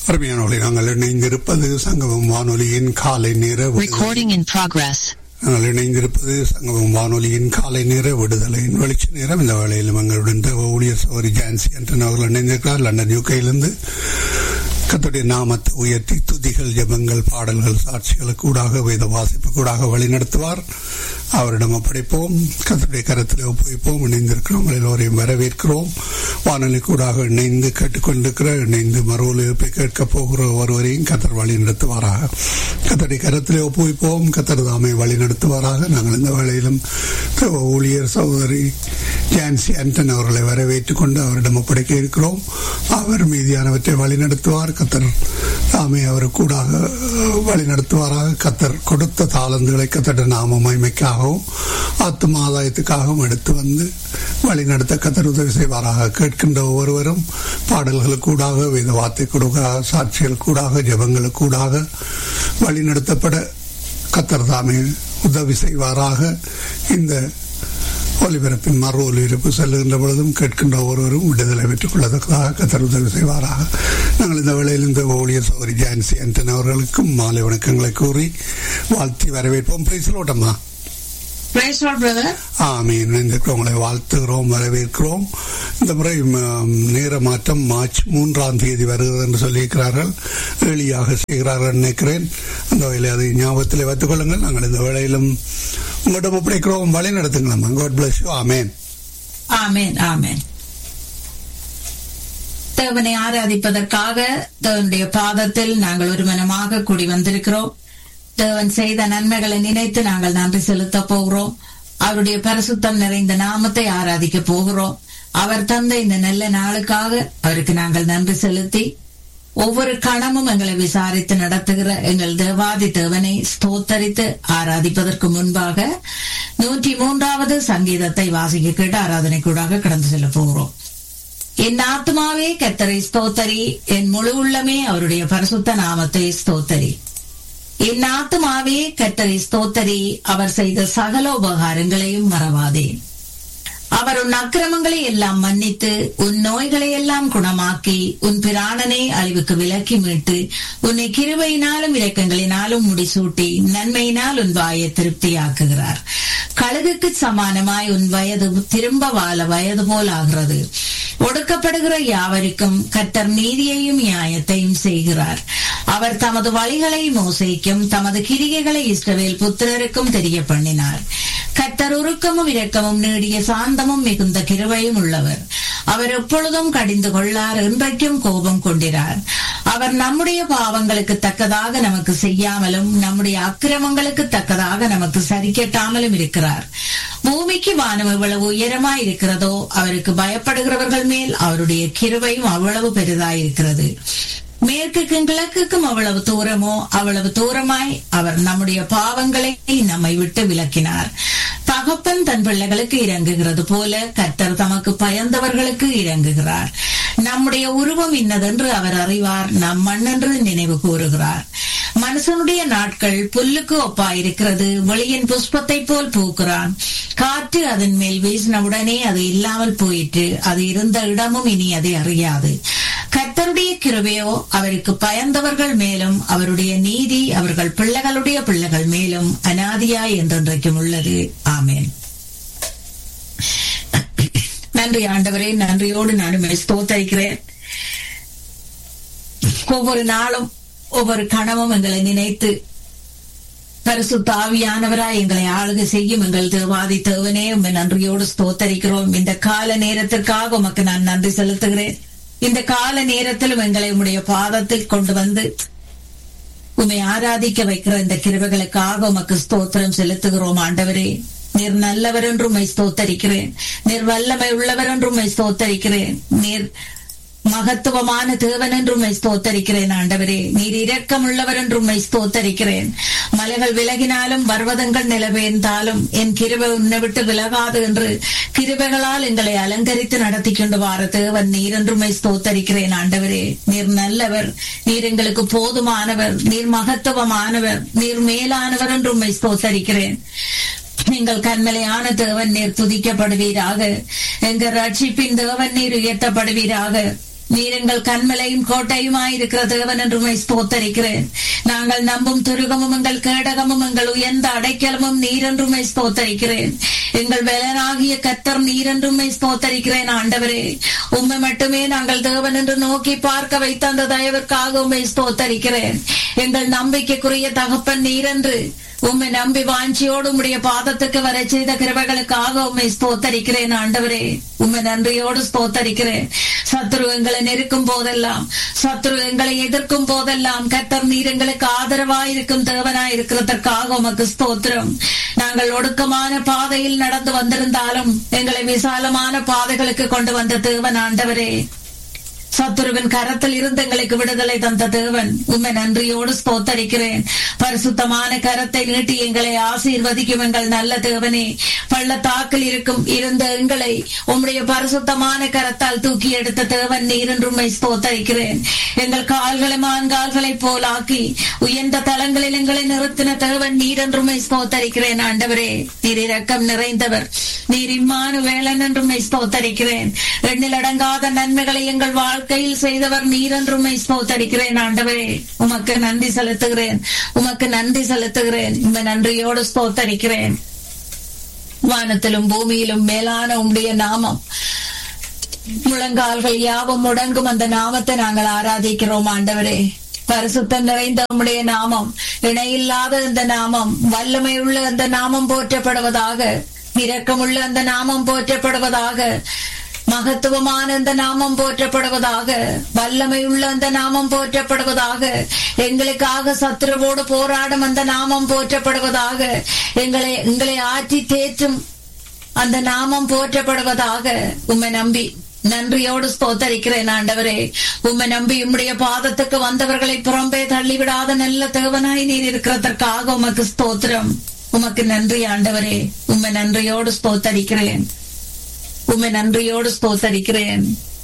அருமையானவர்களை நாங்கள் இணைந்திருப்பது சங்கமம் வானொலியின் காலை நேர விடுதலை. Recording in progress. நாங்கள் இணைந்திருப்பது சங்கமம் வானொலியின் காலை நேர விடுதலையின் வெளிச்ச நேரம் இந்த வேளையிலும் எங்களுடன் தேவ ஊழியர் சோரி ஜான்சி அண்டன் அவர்கள் இணைந்திருக்கிறார் லண்டன் யூகையிலிருந்து கத்துடைய நாமத்தை உயர்த்தி துதிகள் ஜெபங்கள் பாடல்கள் சாட்சிகளுக்கு கூடாக வேத வாசிப்பு கூடாக வழிநடத்துவார் அவரிடம் ஒப்படைப்போம் கத்துடைய கரத்தில் ஒப்புவிப்போம் இணைந்திருக்கிறோம் எல்லோரையும் வரவேற்கிறோம் வானொலி கூடாக இணைந்து கேட்டுக்கொண்டிருக்கிற இணைந்து மறு ஒலிபரப்பை கேட்க போகிற ஒருவரையும் கத்தர் வழி நடத்துவாராக கத்தருடைய கரத்திலே ஒப்புவிப்போம் கத்தர் தாமை வழி நடத்துவாராக நாங்கள் இந்த வேளையிலும் தேவ ஊழியர் சகோதரி ஜான்சி ஆண்டன் அவர்களை வரவேற்றுக் கொண்டு அவரிடம் ஒப்படைக்க இருக்கிறோம் அவர் மீதியானவற்றை வழி நடத்துவார் கத்தர் தாமே அவர் கூடாக வழி நடத்துவாராக கத்தர் கொடுத்த தாளந்துகளை கத்தட நாம மகிமைக்காகவும் ஆத்தும ஆதாயத்துக்காகவும் எடுத்து வந்து வழி நடத்த கத்தர் உதவி செய்வாராக கேட்கின்ற ஒவ்வொருவரும் பாடல்களுக்கு கூடாக வேத வார்த்தை கூடாக சாட்சிகள் கூடாக ஜபங்களுக்கு கூடாக வழி நடத்தப்பட கத்தர் தாமே உதவி செய்வாராக இந்த ஒலிபரப்பின் மறு ஒலிபரப்பு செல்லுகின்ற பொழுதும் கேட்கின்ற ஒருவரும் விடுதலை பெற்றுக் கொள்ளத்தக்கதாக கத்தர் உதவி செய்வாராக நாங்கள் இந்த வேளையில் இந்த ஊழியர் சௌரி ஜான்சி ஆண்டன் அவர்களுக்கும் மாலை வணக்கங்களை கூறி வாழ்த்தி வரவேற்போம் பிரைசலோட்டம்மா Praise Lord, brother. ஆமீன் இணைந்திருக்கிறவங்களை வாழ்த்துகிறோம் வரவேற்கிறோம் இந்த முறை ம், நேர மாற்றம் மார்ச் மூன்றாம் தேதி வருகிறது என்று சொல்லியிருக்கிறார்கள் எளியாக செய்கிறார்கள் நினைக்கிறேன் அந்த வகையில் அதை ஞாபகத்தில் வைத்துக் கொள்ளுங்கள் நாங்கள் இந்த வேளையிலும் உங்களிடம் ஒப்படைக்கிறோம் வழி நடத்துங்களம்மா காட் பிளஸ் யூ ஆமேன் ஆமென் ஆமென் தேவனை ஆராதிப்பதற்காக தேவனுடைய பாதத்தில் நாங்கள் ஒரு மனமாக கூடி வந்திருக்கிறோம் தேவன் செய்த நன்மைகளை நினைத்து நாங்கள் நன்றி செலுத்த போகிறோம் அவருடைய பரிசுத்தம் நிறைந்த நாமத்தை ஆராதிக்க போகிறோம் அவர் தந்த இந்த நல்ல நாளுக்காக அவருக்கு நாங்கள் நன்றி செலுத்தி ஒவ்வொரு கணமும் எங்களை விசாரித்து நடத்துகிற எங்கள் தேவாதி தேவனை ஸ்தோத்தரித்து ஆராதிப்பதற்கு முன்பாக நூற்றி மூன்றாவது சங்கீதத்தை வாசிக்க கேட்டு ஆராதனை கூடாக கடந்து செல்ல போகிறோம் என் ஆத்மாவே கத்தரை ஸ்தோத்தரி என் முழு உள்ளமே அவருடைய பரிசுத்த நாமத்தை ஸ்தோத்தரி என் ஆத்மாவே கத்தரை ஸ்தோத்தரி அவர் செய்த சகல உபகாரங்களையும் மறவாதே அவர் உன் அக்கிரமங்களை எல்லாம் மன்னித்து உன் நோய்களை எல்லாம் குணமாக்கி உன் பிராணனை அழிவுக்கு விலக்கி மீட்டு உன்னை கிருபையினாலும் இரக்கங்களினாலும் முடிசூட்டி நன்மையினால் உன் வாயை திருப்தியாக்குகிறார் கழுகுக்கு சமானமாய் உன் வயது திரும்ப வாழ வயது போல் ஆகிறது ஒடுக்கப்படுகிற யாவருக்கும் கர்த்தர் நீதியையும் நியாயத்தையும் செய்கிறார் அவர் தமது வழிகளை மோசைக்கும் தமது கிரிகைகளை இஸ்ரவேல் புத்திரருக்கும் தெரிய பண்ணினார் கர்த்தர் உருக்கமும் இரக்கமும் நீடிய சாந்தமும் மிகுந்த கிருபையும் உள்ளவர் அவர் எப்பொழுதும் கடிந்து கொள்ளார் என்றைக்கும் கோபம் கொண்டிறார் அவர் நம்முடைய பாவங்களுக்கு தக்கதாக நமக்கு செய்யாமலும் நம்முடைய அக்கிரமங்களுக்கு தக்கதாக நமக்கு சரிக்கட்டாமலும் இருக்கிறார் பூமிக்கு வானம் எவ்வளவு உயரமாய் இருக்கிறதோ அவருக்கு பயப்படுகிறவர்கள் மேல் அவருடைய கிருபையும் அவ்வளவு பெரிதாயிருக்கிறது மேற்குக்கும் கிழக்குக்கும் அவ்வளவு தூரமோ அவ்வளவு தூரமாய் அவர் நம்முடைய பாவங்களை நம்மை விட்டு விலக்கினார் தகப்பன் தன் பிள்ளைகளுக்கு இறங்குகிறது போல கர்த்தர் தமக்கு பயந்தவர்களுக்கு இறங்குகிறார் நம்முடைய உருவம் இன்னதென்று அவர் அறிவார் நம் மண்ணென்று நினைவு கூறுகிறார் மனுஷனுடைய நாட்கள் புல்லுக்கு ஒப்பாயிருக்கிறது வெளியின் புஷ்பத்தை போல் பூக்கிறான் காற்று அதன் மேல் வீசினவுடனே அது இல்லாமல் போயிற்று அது இருந்த இடமும் இனி அதை அறியாது கர்த்தருடைய கிருபையோ அவருக்கு பயந்தவர்கள் மேலும் அவருடைய நீதி அவர்கள் பிள்ளைகளுடைய பிள்ளைகள் மேலும் அனாதியாய் என்றென்றைக்கும் உள்ளது ஆமேன் நன்றி ஆண்டவரே நன்றியோடு நான் உம்மை ஸ்தோத்தரிக்கிறேன் ஒவ்வொரு நாளும் ஒவ்வொரு கணமும் எங்களை நினைத்து பரிசு தாவியானவராய் எங்களை ஆளுகை செய்யும் எங்கள் தேவாதி தேவனே உண்மை நன்றியோடு ஸ்தோத்தரிக்கிறோம் இந்த கால நேரத்திற்காக உமக்கு நான் நன்றி செலுத்துகிறேன் இந்த கால நேரத்திலும் எங்களை உம்முடைய பாதத்தில் கொண்டு வந்து உம்மை ஆராதிக்க வைக்கிற இந்த கிருபைகளுக்காக உமக்கு ஸ்தோத்திரம் செலுத்துகிறோம் ஆண்டவரே நீர் நல்லவர் என்றும் உம்மை ஸ்தோத்தரிக்கிறேன் நீர் வல்லமை உள்ளவர் என்றும் உம்மை ஸ்தோத்தரிக்கிறேன் நீர் மகத்துவமான தேவன் என்று உம்மை ஸ்தோத்தரிக்கிறேன் ஆண்டவரே நீர் இரக்கம் உள்ளவர் என்று உம்மை ஸ்தோத்தரிக்கிறேன் மலைகள் விலகினாலும் பர்வதங்கள் நிலவேந்தாலும் என் கிருபை உன்னை விட்டு விலகாது என்று கிருபைகளால் எங்களை அலங்கரித்து நடத்தி கொண்டு வார தேவன் நீர் என்று உம்மை ஸ்தோத்தரிக்கிறேன் ஆண்டவரே நீர் நல்லவர் நீர் எங்களுக்கு போதுமானவர் நீர் மகத்துவமானவர் நீர் மேலானவர் என்று உம்மை ஸ்தோத்தரிக்கிறேன் நீங்கள் கண்மலையான தேவன் நீர் துதிக்கப்படுவீராக எங்க ரட்சிப்பின் தேவன் நீர் உயர்த்தப்படுவீராக நீர் எங்கள் கண்மலையும் கோட்டையுமாயிருக்கிற தேவன் என்று உம்மை ஸ்தோத்தரிக்கிறேன் நாங்கள் நம்பும் துருகமும் எங்கள் கேடகமும் எங்கள் உயர்ந்த அடைக்கலமும் நீர் என்று உம்மை ஸ்தோத்தரிக்கிறேன் எங்கள் வேலனாகிய கத்தர் நீர் என்று உம்மை ஸ்தோத்தரிக்கிறேன் ஆண்டவரே உம்மை மட்டுமே நாங்கள் தேவன் என்று நோக்கி பார்க்க வைத்த அந்த தயவிற்காக உம்மை ஸ்தோத்தரிக்கிறேன் எங்கள் நம்பிக்கைக்குரிய தகப்பன் நீர் என்று உம்மை நம்பி வாஞ்சியோடு உம்முடைய பாதத்துக்கு வர செய்த கிருபைகளுக்காக உம்மை ஸ்தோத்தரிக்கிறேன் ஆண்டவரே உம்மை நன்றியோடு ஸ்தோத்தரிக்கிறேன் சத்ரு எங்களை நெருக்கும் போதெல்லாம் சத்ரு எங்களை எதிர்க்கும் போதெல்லாம் கத்தர் நீர் எங்களுக்கு ஆதரவாயிருக்கும் தேவனாய் இருக்கிறதற்காக உமக்கு ஸ்தோத்திரம் நாங்கள் ஒடுக்கமான பாதையில் நடந்து வந்திருந்தாலும் எங்களை விசாலமான பாதைகளுக்கு கொண்டு வந்த தேவன் ஆண்டவரே சத்துருவின் கரத்தில் இருந்து எங்களுக்கு விடுதலை தந்த தேவன் உண்மை நன்றியோடு ஸ்தோத்தரிக்கிறேன் பரிசுத்தமான கரத்தை நீட்டி எங்களை ஆசீர்வதிக்கும் எங்கள் நல்ல தேவனே பள்ளத்தாக்கில் இருக்கும் இருந்த எங்களை உம்முடைய பரிசுத்தமான கரத்தால் தூக்கி எடுத்த தேவன் நீர் என்று உண்மை ஸ்தோத்தரிக்கிறேன் எங்கள் கால்களை மான்கால்களை போலாக்கி உயர்ந்த தளங்களில் எங்களை நிறுத்தின தேவன் நீர் என்று உண்மை ஸ்தோத்தரிக்கிறேன் ஆண்டவரே நீர் இரக்கம் நிறைந்தவர் நீர் இம்மானு வேளன் என்று உண்மை ஸ்தோத்தரிக்கிறேன் எண்ணிலடங்காத நன்மைகளை எங்கள் வாழ்க்கையில் செய்தவர் நீர் என்று உண்மை ஸ்தோத்தரிக்கிறேன் ஆண்டவரே உமக்கு நன்றி செலுத்துகிறேன் உமக்கு நன்றி செலுத்துகிறேன் இந்த நன்றியோடு ஸ்தோத்தரிக்கிறேன் வானத்திலும் பூமியிலும் மேலான உம்முடைய நாமம் முழங்கால்கள் யாவும் முடங்கும் அந்த நாமத்தை நாங்கள் ஆராதிக்கிறோம் ஆண்டவரே பரிசுத்தம் நிறைந்த உம்முடைய நாமம் இணையில்லாத இந்த நாமம் வல்லமை உள்ள அந்த நாமம் போற்றப்படுவதாக இரக்கமுள்ள அந்த நாமம் போற்றப்படுவதாக மகத்துவமான அந்த நாமம் போற்றப்படுவதாக வல்லமை உள்ள அந்த நாமம் போற்றப்படுவதாக எங்களுக்காக சத்துருவோடு போராடும் அந்த நாமம் போற்றப்படுவதாக எங்களை எங்களை ஆற்றி தேற்றும் அந்த நாமம் போற்றப்படுவதாக உம்மை நம்பி நன்றியோடு ஸ்தோத்தரிக்கிறேன் ஆண்டவரே உம்மை நம்பி உம்முடைய பாதத்துக்கு வந்தவர்களை புறம்பே தள்ளிவிடாத நல்ல தேவனாய் நீர் இருக்கிறதற்காக உமக்கு ஸ்தோத்திரம் உமக்கு நன்றி ஆண்டவரே உம்மை நன்றியோடு ஸ்தோத்தரிக்கிறேன் உம்மை நன்றியோடு ஸ்தோத்தரிக்கிறேன்